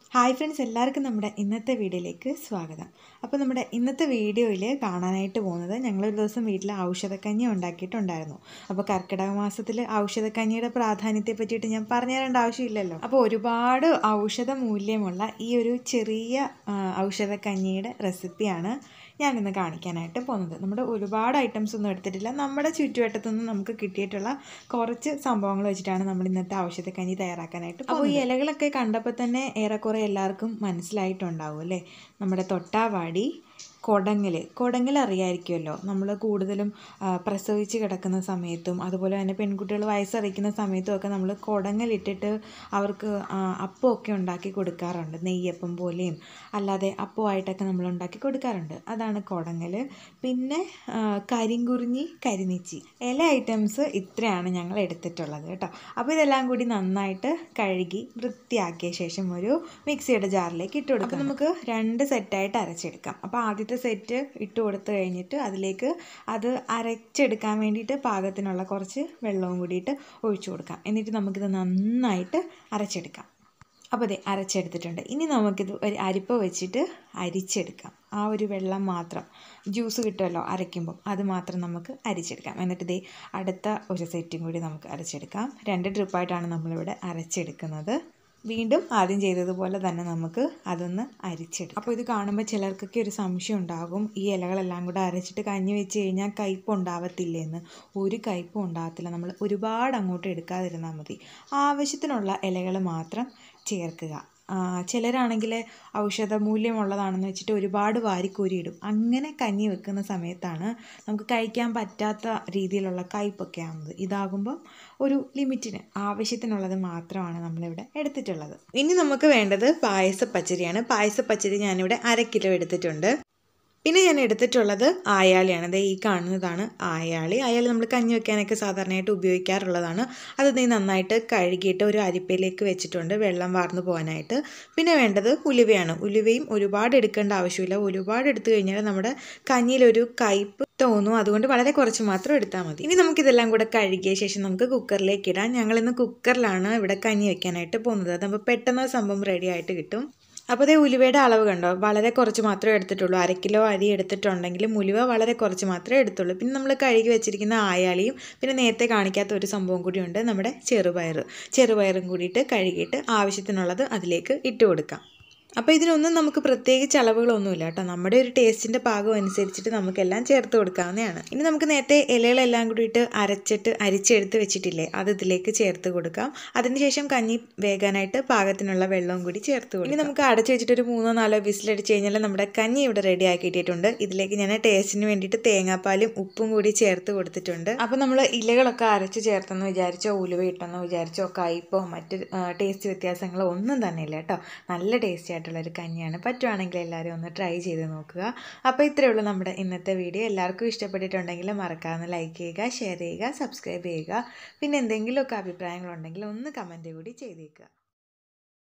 hi friends എല്ലാവർക്കും നമ്മുടെ ഇന്നത്തെ വീഡിയോയിലേക്ക് സ്വാഗതം അപ്പോൾ നമ്മുടെ ഇന്നത്തെ വീഡിയോയിൽ കാണാനായിട്ട് പോകുന്നത് ഞങ്ങളൊരു ദിവസം വീട്ടിൽ ഔഷധക്കഞ്ഞി ഉണ്ടാക്കിയിട്ടുണ്ടായിരുന്നു അപ്പോൾ കർക്കിടക മാസത്തിൽ ഔഷധക്കഞ്ഞിയുടെ പ്രാധാന്യത്തെ പറ്റിയിട്ട് ഞാൻ പറഞ്ഞു തരേണ്ട ആവശ്യമില്ലല്ലോ അപ്പോൾ ഒരുപാട് ഔഷധ മൂല്യമുള്ള ഈ ഒരു ചെറിയ ആ, ഔഷധക്കഞ്ഞിയുടെ റെസിപ്പിയാണ് ഞാനിന്ന് കാണിക്കാനായിട്ട് പോകുന്നത് നമ്മുടെ ഒരുപാട് ഐറ്റംസ് ഒന്നും എടുത്തിട്ടില്ല നമ്മുടെ ചുറ്റുവട്ടത്തു നിന്ന് നമുക്ക് കിട്ടിയിട്ടുള്ള കുറച്ച് സംഭവങ്ങൾ വെച്ചിട്ടാണ് നമ്മൾ ഇന്നത്തെ ഔഷധക്കഞ്ഞി തയ്യാറാക്കാനായിട്ട് അപ്പോൾ ഈ ഇലകളൊക്കെ കണ്ടപ്പോൾ തന്നെ ഏറെക്കുറെ എല്ലാവർക്കും മനസ്സിലായിട്ടുണ്ടാവും അല്ലേ നമ്മുടെ തൊട്ടാവാടി കൊടങ്ങൽ കൊടങ്ങൽ അറിയാമായിരിക്കുമല്ലോ നമ്മൾ കൂടുതലും ആ, പ്രസവിച്ച് കിടക്കുന്ന സമയത്തും അതുപോലെ തന്നെ പെൺകുട്ടികൾ വയസ്സറിയിക്കുന്ന സമയത്തും ഒക്കെ നമ്മൾ കൊടങ്ങലിട്ടിട്ട് അവർക്ക് ആ, അപ്പമൊക്കെ ഉണ്ടാക്കി കൊടുക്കാറുണ്ട് നെയ്യപ്പം പോലെയും അല്ലാതെ അപ്പമായിട്ടൊക്കെ നമ്മൾ ഉണ്ടാക്കി കൊടുക്കാറുണ്ട് അതാണ് കൊടങ്ങൽ പിന്നെ ആ, കരിങ്കുറിഞ്ഞി കരിനിച്ചി ഇല ഐറ്റംസ് ഇത്രയാണ് ഞങ്ങൾ എടുത്തിട്ടുള്ളത് കേട്ടോ അപ്പോൾ ഇതെല്ലാം കൂടി നന്നായിട്ട് കഴുകി വൃത്തിയാക്കിയ ശേഷം ഒരു മിക്സിയുടെ ജാറിലേക്ക് ഇട്ട് കൊടുക്കാം അപ്പോൾ നമുക്ക് രണ്ട് സെറ്റായിട്ട് അരച്ചെടുക്കാം അപ്പോൾ ആദ്യത്തെ സെറ്റ് ഇട്ട് കൊടുത്തു കഴിഞ്ഞിട്ട് അതിലേക്ക് അത് അരച്ചെടുക്കാൻ വേണ്ടിയിട്ട് പാകത്തിനുള്ള കുറച്ച് വെള്ളവും കൂടിയിട്ട് ഒഴിച്ചു കൊടുക്കാം എന്നിട്ട് നമുക്കിത് നന്നായിട്ട് അരച്ചെടുക്കാം അപ്പോൾ അതെ അരച്ചെടുത്തിട്ടുണ്ട് ഇനി നമുക്കിത് ഒരു അരിപ്പ വെച്ചിട്ട് അരിച്ചെടുക്കാം ആ ഒരു വെള്ളം മാത്രം ജ്യൂസ് കിട്ടുമല്ലോ അരയ്ക്കുമ്പം അത് മാത്രം നമുക്ക് അരിച്ചെടുക്കാം എന്നിട്ട് ഇതേ അടുത്ത ഒരു സെറ്റും കൂടി നമുക്ക് അരച്ചെടുക്കാം രണ്ട് ട്രിപ്പായിട്ടാണ് നമ്മളിവിടെ അരച്ചെടുക്കുന്നത് വീണ്ടും ആദ്യം ചെയ്തതുപോലെ തന്നെ നമുക്ക് അതൊന്ന് അരിച്ചെടുക്കാം അപ്പോൾ ഇത് കാണുമ്പോൾ ചിലർക്കൊക്കെ ഒരു സംശയം ഉണ്ടാകും ഈ ഇലകളെല്ലാം കൂടെ അരച്ചിട്ട് കഞ്ഞി വെച്ച് കഴിഞ്ഞാൽ കയ്പ്പ് ഉണ്ടാവത്തില്ലെന്ന് ഒരു കയ്പ്പും ഉണ്ടാകത്തില്ല നമ്മൾ ഒരുപാട് അങ്ങോട്ട് എടുക്കാതിരുന്നാൽ മതി ആവശ്യത്തിനുള്ള ഇലകൾ മാത്രം ചേർക്കുക ആ, ചിലരാണെങ്കിൽ ഔഷധ മൂല്യമുള്ളതാണെന്ന് വെച്ചിട്ട് ഒരുപാട് വാരിക്കോരിയിടും അങ്ങനെ കഞ്ഞി വെക്കുന്ന സമയത്താണ് നമുക്ക് കഴിക്കാൻ പറ്റാത്ത രീതിയിലുള്ള കയ്പൊക്കെ ആവുന്നത് ഇതാകുമ്പോൾ ഒരു ലിമിറ്റിന് ആവശ്യത്തിനുള്ളത് മാത്രമാണ് നമ്മളിവിടെ എടുത്തിട്ടുള്ളത് ഇനി നമുക്ക് വേണ്ടത് പായസപ്പച്ചരിയാണ് പായസപ്പച്ചരി ഞാനിവിടെ അര കിലോ എടുത്തിട്ടുണ്ട് പിന്നെ ഞാൻ എടുത്തിട്ടുള്ളത് ആയാളിയാണ് ദേ ഈ കാണുന്നതാണ് ആയാളി അയാളി നമ്മൾ കഞ്ഞി വെക്കാനൊക്കെ സാധാരണയായിട്ട് ഉപയോഗിക്കാറുള്ളതാണ് അത് നീ നന്നായിട്ട് കഴുകിയിട്ട് ഒരു അരിപ്പയിലേക്ക് വെച്ചിട്ടുണ്ട് വെള്ളം വാർന്നു പോകാനായിട്ട് പിന്നെ വേണ്ടത് ഉലുവയാണ് ഉലുവയും ഒരുപാട് എടുക്കേണ്ട ആവശ്യമില്ല ഒരുപാട് എടുത്തു കഴിഞ്ഞാൽ നമ്മുടെ കഞ്ഞിയിലൊരു കയ്പ്പ് തോന്നും അതുകൊണ്ട് വളരെ കുറച്ച് മാത്രം എടുത്താൽ മതി ഇനി നമുക്കിതെല്ലാം കൂടെ കഴുകിയ ശേഷം നമുക്ക് കുക്കറിലേക്ക് ഇടാം ഞങ്ങളിന്ന് കുക്കറിലാണ് ഇവിടെ കഞ്ഞി വെക്കാനായിട്ട് പോകുന്നത് അതാകുമ്പോൾ പെട്ടെന്ന് സംഭവം റെഡി ആയിട്ട് കിട്ടും അപ്പോൾ അതേ ഉലുവയുടെ അളവ് കണ്ടോ വളരെ കുറച്ച് മാത്രമേ എടുത്തിട്ടുള്ളൂ അര കിലോ അരി എടുത്തിട്ടുണ്ടെങ്കിലും ഉലുവ വളരെ കുറച്ച് മാത്രമേ എടുത്തുള്ളൂ പിന്നെ നമ്മൾ കഴുകി വെച്ചിരിക്കുന്ന ആയാളിയും പിന്നെ നേരത്തെ കാണിക്കാത്ത ഒരു സംഭവം കൂടിയുണ്ട് നമ്മുടെ ചെറുപയർ ചെറുപയറും കൂടിയിട്ട് കഴുകിയിട്ട് ആവശ്യത്തിനുള്ളത് അതിലേക്ക് ഇട്ട് കൊടുക്കാം അപ്പോൾ ഇതിനൊന്നും നമുക്ക് പ്രത്യേകിച്ച് അളവുകളൊന്നുമില്ല കേട്ടോ നമ്മുടെ ഒരു ടേസ്റ്റിൻ്റെ പാകം അനുസരിച്ചിട്ട് നമുക്കെല്ലാം ചേർത്ത് കൊടുക്കാവുന്നതാണ് ഇനി നമുക്ക് നേരത്തെ ഇലകളെല്ലാം കൂടി ഇട്ട് അരച്ചിട്ട് അരിച്ചെടുത്ത് വെച്ചിട്ടില്ലേ അത് ഇതിലേക്ക് ചേർത്ത് കൊടുക്കാം അതിനുശേഷം കഞ്ഞി വേകാനായിട്ട് പാകത്തിനുള്ള വെള്ളവും കൂടി ചേർത്ത് കൊടുക്കാം ഇനി നമുക്ക് അടച്ചു വെച്ചിട്ട് ഒരു മൂന്നോ നാലോ വിസിലടിച്ച് കഴിഞ്ഞാൽ നമ്മുടെ കഞ്ഞി ഇവിടെ റെഡി ആക്കിയിട്ടുണ്ട് ഇതിലേക്ക് ഞാൻ ടേസ്റ്റിന് വേണ്ടിയിട്ട് തേങ്ങാപ്പാലും ഉപ്പും കൂടി ചേർത്ത് കൊടുത്തിട്ടുണ്ട് അപ്പോൾ നമ്മൾ ഇലകളൊക്കെ അരച്ച് ചേർത്തെന്ന് വിചാരിച്ചോ ഉലുവ ഇട്ടെന്ന് വിചാരിച്ചോ കയ്പോ മറ്റ് ടേസ്റ്റ് വ്യത്യാസങ്ങളോ ഒന്നും തന്നെ ഇല്ല കേട്ടോ നല്ല ടേസ്റ്റി ആയിട്ടുള്ള ഒരു കഞ്ഞിയാണ് പറ്റുവാണെങ്കിൽ എല്ലാവരും ഒന്ന് ട്രൈ ചെയ്ത് നോക്കുക അപ്പോൾ ഇത്രയേ ഉള്ളൂ നമ്മുടെ ഇന്നത്തെ വീഡിയോ എല്ലാവർക്കും ഇഷ്ടപ്പെട്ടിട്ടുണ്ടെങ്കിൽ മറക്കാതെ ലൈക്ക് ചെയ്യുക ഷെയർ ചെയ്യുക സബ്സ്ക്രൈബ് ചെയ്യുക പിന്നെ എന്തെങ്കിലുമൊക്കെ അഭിപ്രായങ്ങളുണ്ടെങ്കിൽ ഒന്ന് കമൻറ്റ് കൂടി ചെയ്തേക്കുക